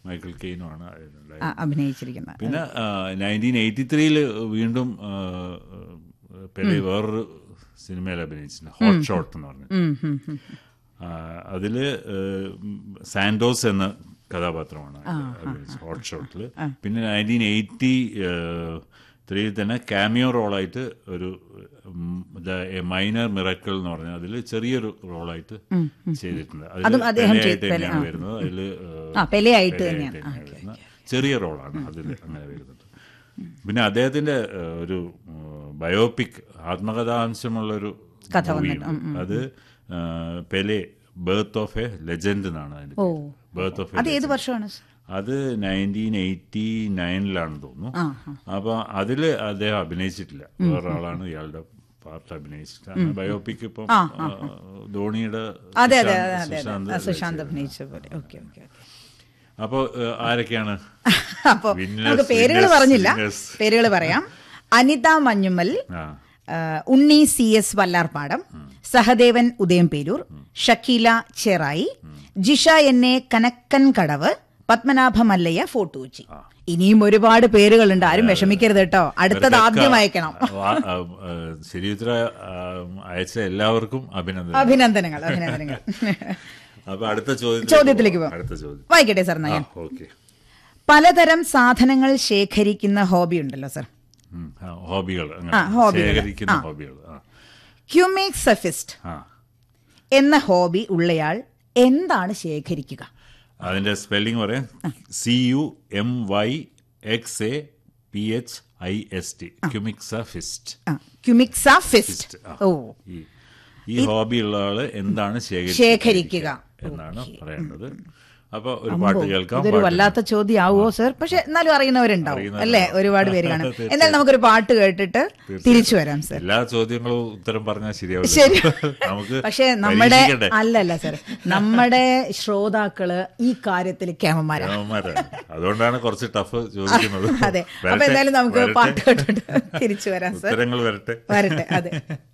Michael കെയിനുമാണ് അതിലുണ്ടായത്. ആ, അഭിനയിച്ചിരിക്കുന്നത് പിന്നെ nineteen eighty ത്രീയിൽ വീണ്ടും ആ, പെലെ വേറൊരു സിനിമയിൽ അഭിനയിച്ചിട്ടുണ്ട് ഹോട്ട് ഷോട്ട് എന്ന് പറഞ്ഞു ഉം, ഉം, ഉം. അതിൽ സാൻഡോസ് എന്ന കഥാപാത്രമാണ് അഭിനയിച്ചത് ഹോട്ട് ഷോട്ടിൽ പിന്നെ നയൻറ്റീൻ എയ്റ്റി ത്രീയിൽ തന്നെ കാമിയോ റോളായിട്ട് ഒരു മൈനർ മിറക്കിൾ എന്ന് പറഞ്ഞാൽ അതിൽ ചെറിയൊരു റോളായിട്ട് ചെയ്തിട്ടുണ്ട് അതിൽ അതും അദ്ദേഹം പെലെയായിട്ട് ചെയ്ത്- പെലെ, തന്നെയാണ് ആ. വരുന്നത് അതിൽ ആ, പെലെയായിട്ട് തന്നെയാണ്. ആ, വരുന്നത് ചെറിയ റോളാണ് അതിൽ അങ്ങനെ വരുന്നത് പിന്നെ അദ്ദേഹത്തിന്റെ ഏഹ്, ഒരു ബയോപിക് ആത്മകഥാംശമുള്ള ഒരു കഥ അത് ഏഹ്, Pele birth of a legend എന്നാണ് അതിന്റെ ഓ ബർത്ത് ഓഫ് അത് ഏത് വർഷമാണ് സർ? അത് നയൻറ്റീൻ എയ്റ്റി നയനിലാണെന്ന് തോന്നുന്നു ആ, അപ്പൊ അതില് അദ്ദേഹം അഭിനയിച്ചിട്ടില്ല വേറൊരാളാണ് ഇയാളുടെ പാർട്ട് അഭിനയിച്ചിട്ട് ബയോപിക് ഇപ്പം ആ, ആ, ധോണിയുടെ അതെ അതെ സുശാന്ത്- അതെ അതെ സുശാന്ത് അതെ സുശാന്ത് അഭിനയിച്ച പോലെ ഓക്കെ ഓക്കെ ഓക്കെ അപ്പൊ ഏഹ്, ആരൊക്കെയാണ് അപ്പോ Winners, നമുക്ക് പേരുകൾ winners, പറഞ്ഞില്ല winners. പേരുകൾ പറയാം അനിത മഞ്ഞുമ്മൽ ആ ആ, Unni C S Vallarpadam Sahadevan Udayamperoor Shakeela Cherai Jisha N A Kanakkan Kadavu Padmanabha Mallayya ഫോട്ടൂച്ചി ഇനിയും ഒരുപാട് പേരുകളുണ്ട് ആരും വിഷമിക്കരുത് കേട്ടോ അടുത്തത് ആദ്യം അയക്കണം ആ, ആ, ആ, ശരിയുത്തര ആ, അയച്ച എല്ലാവർക്കും അഭിനന്ദനം അഭിനന്ദനങ്ങൾ അഭിനന്ദനങ്ങൾ അപ്പൊ അടുത്ത ചോദ്യം ചോദ്യത്തിലേക്ക് പോവാം. അടുത്ത ചോദ്യം വായിക്കട്ടെ സർ നയൻ ഓക്കെ പലതരം സാധനങ്ങൾ ശേഖരിക്കുന്ന ഹോബി ഉണ്ടല്ലോ സർ ഹോബികൾ ആ, ഹോബികൾ. ശേഖരിക്കുന്ന ആ. ഹോബികൾ ആ ക്യൂമിക് സഫിസ്റ്റ് ആ എന്ന ഹോബി ഉള്ളയാൾ എന്താണ് ശേഖരിക്കുക അതിന്റെ സ്പെല്ലിംഗ് പറയാം C U M Y X A P H I S T ക്യുമിക്സ ഫിസ്റ്റ് ആ, ക്യുമിക്സ ഫിസ്റ്റ് ഓ ഈ ഈ ഹോബി ഉള്ള ആള് എന്താണ് ശേഖരിക്കുക ശേഖരിക്കുക. എന്നാണ് പറയേണ്ടത് അപ്പൊ ഒരു പാട്ട് കേൾക്കാം ഇതൊരു പാട്ട് വല്ലാത്ത ചോദ്യമാവോ സർ പക്ഷെ എന്നാലും അറിയുന്നവരുണ്ടാവും അറിയുന്നവരുണ്ടാവും. അല്ലേ ഒരുപാട് പേര് കാണും തീർച്ചയായും. എന്നാലും നമുക്കൊരു പാട്ട് കേട്ടിട്ട് തിരിച്ചു വരാം സർ എല്ലാ ചോദ്യങ്ങളും ഉത്തരം പറഞ്ഞാൽ ശരിയാവില്ല ശരി നമുക്ക് പക്ഷെ നമ്മുടെ പരീക്ഷിക്കണ്ടേ? അല്ലല്ല സർ നമ്മുടെ ശ്രോതാക്കള് ഈ കാര്യത്തിൽ കേമന്മാരാണ് രാമന്മാരാണ്. അതുകൊണ്ടാണ് കുറച്ച് ടഫ് ചോദിക്കുന്നത് അതെ അപ്പൊ വരട്ടെ, എന്തായാലും നമുക്ക് വരട്ടെ. പാട്ട് കേട്ടിട്ട് തിരിച്ചു വരാം സർ ഉത്തരങ്ങൾ വരട്ടെ വരട്ടെ അതെ